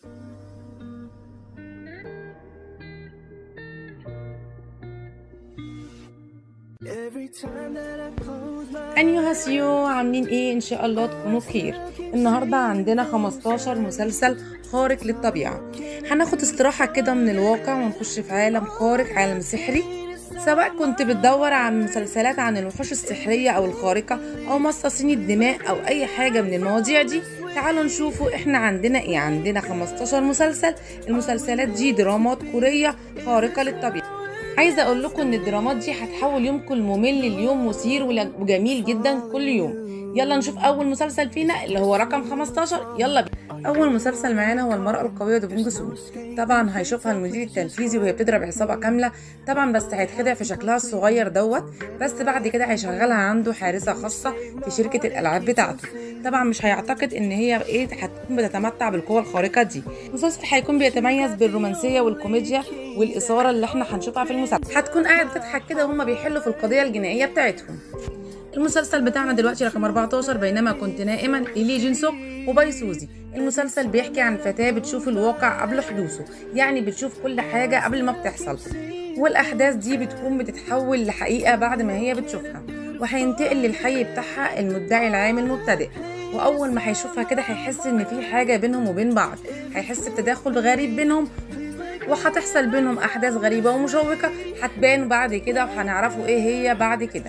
أنيوهاسيو عاملين ايه ان شاء الله تكونوا بخير النهارده عندنا 15 مسلسل خارق للطبيعه هناخد استراحه كده من الواقع ونخش في عالم خارق عالم سحري سواء كنت بتدور عن مسلسلات عن الوحوش السحريه او الخارقه او مصاصين الدماء او اي حاجه من المواضيع دي تعالوا نشوفوا احنا عندنا ايه عندنا 15 مسلسل المسلسلات دي درامات كوريه خارقه للطبيعه عايزه اقول لكم ان الدرامات دي هتحول يومكم الممل ليوم مثير وجميل جدا كل يوم يلا نشوف اول مسلسل فينا اللي هو رقم 15 يلا بينا اول مسلسل معانا هو المراه القويه دوبينج سو طبعا هيشوفها المدير التنفيذي وهي بتضرب عصابه كامله طبعا بس هيتخدع في شكلها الصغير دوت بس بعد كده هيشغلها عنده حارسه خاصه في شركه الالعاب بتاعته طبعا مش هيعتقد ان هي ايه هتكون بتتمتع بالقوه الخارقه دي المسلسل هيكون بيتميز بالرومانسيه والكوميديا والاثاره اللي احنا هنشوفها في المسلسل هتكون قاعد تضحك كده وهما بيحلوا في القضيه الجنائيه بتاعتهم المسلسل بتاعنا دلوقتي رقم 14 بينما كنت نائما إلي جين سوك وباي سوزي المسلسل بيحكي عن فتاة بتشوف الواقع قبل حدوثه يعني بتشوف كل حاجة قبل ما بتحصل والأحداث دي بتكون بتتحول لحقيقة بعد ما هي بتشوفها وهينتقل للحي بتاعها المدعي العام المبتدئ وأول ما هيشوفها كده هيحس إن في حاجة بينهم وبين بعض هيحس بتداخل غريب بينهم وهتحصل بينهم أحداث غريبة ومشوقة هتبان بعد كده وهنعرفوا إيه هي بعد كده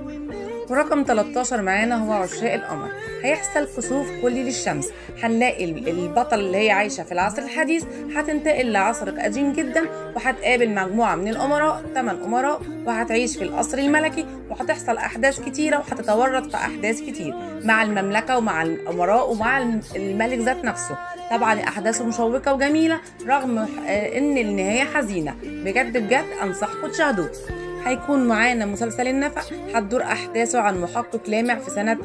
ورقم 13 معانا هو عشاق القمر هيحصل كسوف كلي للشمس هنلاقي البطل اللي هي عايشه في العصر الحديث هتنتقل لعصر قديم جدا وهتقابل مجموعه من الامراء 8 امراء وهتعيش في القصر الملكي وهتحصل احداث كتيره وهتتورط في احداث كتير مع المملكه ومع الامراء ومع الملك ذات نفسه طبعا احداثه مشوقه وجميله رغم ان النهايه حزينه بجد بجد انصحكم تشاهدوه هيكون معانا مسلسل النفق هتدور أحداثه عن محقق لامع في سنة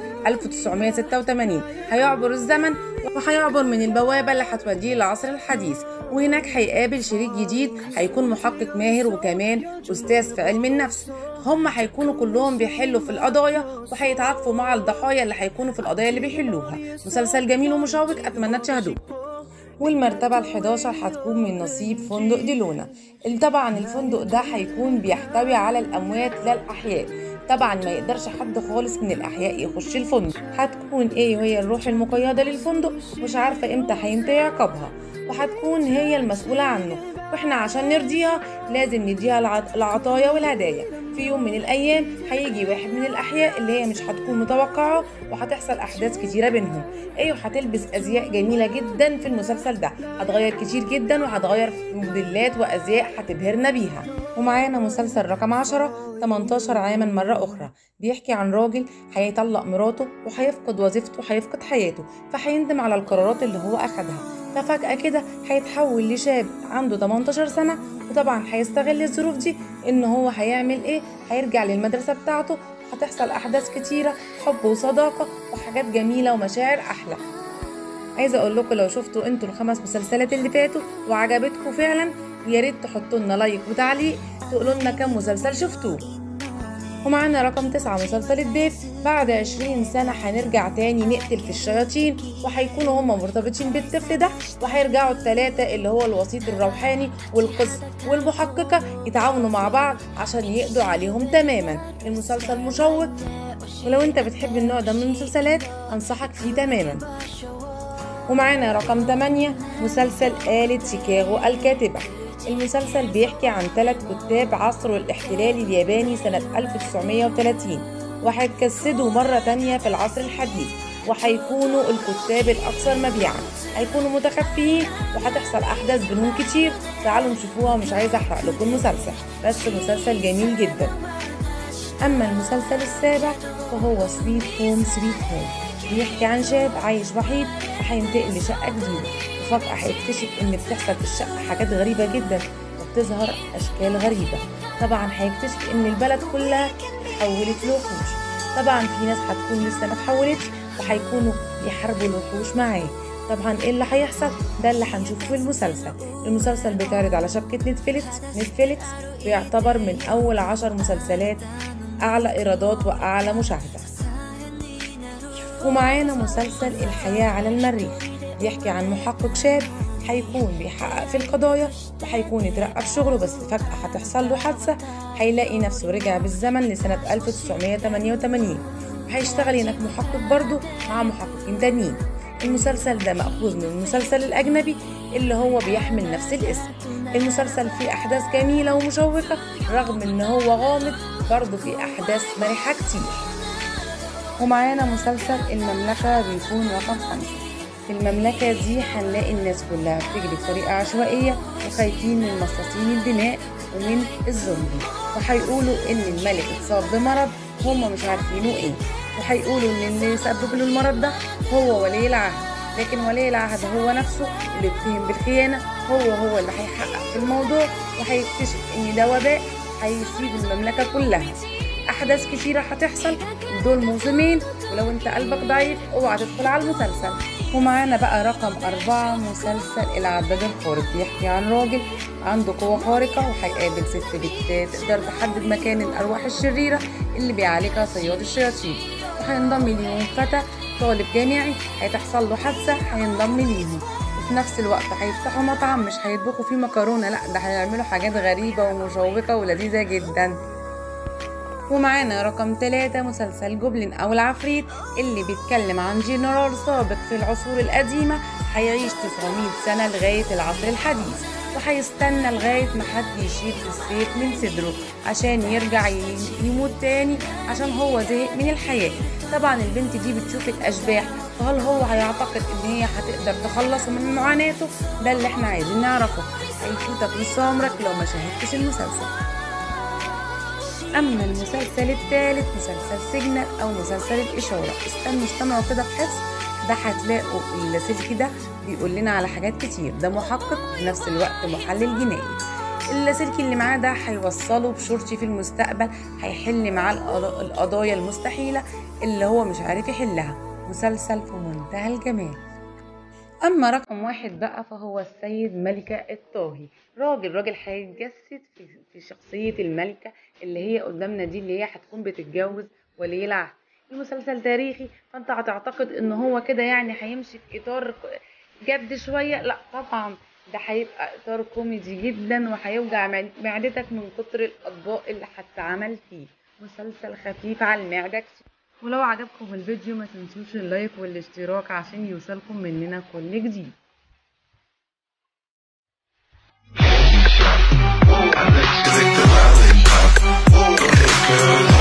1986 هيعبر الزمن وهيعبر من البوابة اللي هتوديه للعصر الحديث وهناك هيقابل شريك جديد هيكون محقق ماهر وكمان أستاذ في علم النفس هم هيكونوا كلهم بيحلوا في القضايا وهيتعاطفوا مع الضحايا اللي هيكونوا في القضايا اللي بيحلوها مسلسل جميل ومشوق أتمنى تشاهدوه والمرتبة ال11 هتكون من نصيب فندق ديلونا طبعا الفندق ده هيكون بيحتوي على الأموات لا الأحياء طبعا ما يقدرش حد خالص من الأحياء يخش الفندق هتكون ايه وهي الروح المقيدة للفندق مش عارفة امتى هينتهي عقابها وهتكون هي المسؤولة عنه واحنا عشان نرضيها لازم نديها العطايا والهدايا في يوم من الايام هيجي واحد من الاحياء اللي هي مش هتكون متوقعه وهتحصل احداث كتيره بينهم ايوه هتلبس ازياء جميله جدا في المسلسل ده هتغير كتير جدا وهتغير في موديلات وازياء هتبهرنا بيها ومعانا مسلسل رقم 10 18 عاما مرة أخرى بيحكي عن راجل هيطلق مراته وهيفقد وظيفته وهيفقد حياته فهيندم على القرارات اللي هو أخدها ففجأة كده هيتحول لشاب عنده 18 سنة وطبعا هيستغل الظروف دي ان هو هيعمل ايه هيرجع للمدرسة بتاعته هتحصل احداث كتيرة حب وصداقة وحاجات جميلة ومشاعر احلى عايزة اقول لكم لو شفتوا انتوا الخمس مسلسلات اللي فاتوا وعجبتكم فعلا يا ريت تحطوا لنا لايك وتعليق تقولوا لنا كام مسلسل شفتوه ومعانا رقم تسعة مسلسل الضيف بعد عشرين سنة هنرجع تاني نقتل في الشياطين وهيكونوا هما مرتبطين بالطفل ده وهيرجعوا التلاتة اللي هو الوسيط الروحاني والقس والمحققة يتعاونوا مع بعض عشان يقضوا عليهم تماما المسلسل مشوق ولو انت بتحب النوع ده من المسلسلات انصحك فيه تماما ومعانا رقم 8 مسلسل آلة شيكاغو الكاتبة المسلسل بيحكي عن ثلاث كتاب عصر الاحتلال الياباني سنة 1930 وهيتجسدوا مرة تانية في العصر الحديث وهيكونوا الكتاب الأكثر مبيعا هيكونوا متخفيين وهتحصل أحداث بينهم كتير تعالوا نشوفوها مش عايزة أحرق لكم المسلسل بس مسلسل جميل جدا أما المسلسل السابع فهو سويت هوم سويت هوم بيحكي عن شاب عايش وحيد وهينتقل لشقة جديدة وفجأة هيكتشف إن بتحصل في الشقة حاجات غريبة جدا وبتظهر أشكال غريبة طبعا هيكتشف إن البلد كلها اتحولت لوحوش طبعا في ناس هتكون لسه ما اتحولتش وهيكونوا يحاربوا الوحوش معاه طبعا ايه اللي هيحصل ده اللي هنشوفه في المسلسل المسلسل بيتعرض على شبكة نتفليكس نتفليكس بيعتبر من أول عشر مسلسلات أعلى إيرادات وأعلى مشاهدة ومعانا مسلسل الحياة على المريخ بيحكي عن محقق شاب هيكون بيحقق في القضايا وهيكون اترقى في شغله بس فجأة هتحصل له حادثة هيلاقي نفسه رجع بالزمن لسنة 1988 وهيشتغل هناك محقق برضه مع محققين تانيين المسلسل ده مأخوذ من المسلسل الأجنبي اللي هو بيحمل نفس الاسم المسلسل فيه أحداث جميلة ومشوقة رغم إن هو غامض برضه فيه أحداث مرحة كتير ومعانا مسلسل المملكة بيكون رقم خمسة في المملكة دي هنلاقي الناس كلها بتجري بطريقة عشوائية وخايفين من مصاصين الدماء ومن الزومبي وهيقولوا إن الملك اتصاب بمرض هما مش عارفينه إيه وهيقولوا إن اللي سبب له المرض ده هو ولي العهد لكن ولي العهد هو نفسه اللي اتهم بالخيانة هو هو اللي هيحقق في الموضوع وهيكتشف إن ده وباء هيسيب المملكة كلها أحداث كتيرة هتحصل دول موسمين ولو انت قلبك ضعيف اوعى تدخل على المسلسل ومعانا بقى رقم أربعة مسلسل العداد الخارق بيحكي عن راجل عنده قوة خارقة وهيقابل ست بنت تقدر تحدد مكان الأرواح الشريرة اللي بيعالجها صياد الشياطين وهينضم ليهم فتى طالب جامعي هتحصل له حادثة هينضم ليهم وفي نفس الوقت هيفتحوا مطعم مش هيطبخوا فيه مكرونة لا ده هيعملوا حاجات غريبة ومشوقة ولذيذة جدا ومعانا رقم ثلاثة مسلسل جوبلين أو العفريت اللي بيتكلم عن جنرال سابق في العصور القديمة هيعيش 900 سنة لغاية العصر الحديث وهيستنى لغاية ما حد يشيل السيف من صدره عشان يرجع يموت تاني عشان هو زهق من الحياة طبعا البنت دي بتشوف الأشباح فهل هو هيعتقد إن هي هتقدر تخلصه من معاناته ده اللي احنا عايزين نعرفه هيفوتك نص عمرك لو ما شاهدتش المسلسل أما المسلسل الثالث مسلسل سيجنال أو مسلسل الإشارة استنوا استمعوا كده بحفظ ده هتلاقوا اللاسلكي ده بيقول لنا على حاجات كتير ده محقق وفي نفس الوقت محلل جنائي اللاسلكي اللي معاه ده هيوصله بشرطي في المستقبل هيحل معاه القضايا المستحيلة اللي هو مش عارف يحلها مسلسل في منتهى الجمال أما رقم واحد بقى فهو السيد ملكة الطاهي راجل راجل هيتجسد في, في شخصية الملكة اللي هي قدامنا دي اللي هي هتكون بتتجوز ولي العهد المسلسل تاريخي فانت هتعتقد ان هو كده يعني هيمشي في اطار جد شوية لا طبعا ده هيبقى اطار كوميدي جدا وهيوجع معدتك من كتر الاطباق اللي هتتعمل فيه مسلسل خفيف على المعدة كتير. ولو عجبكم الفيديو ما تنسوش اللايك والاشتراك عشان يوصلكم مننا كل جديد Take the lollipop. Go ahead, girl.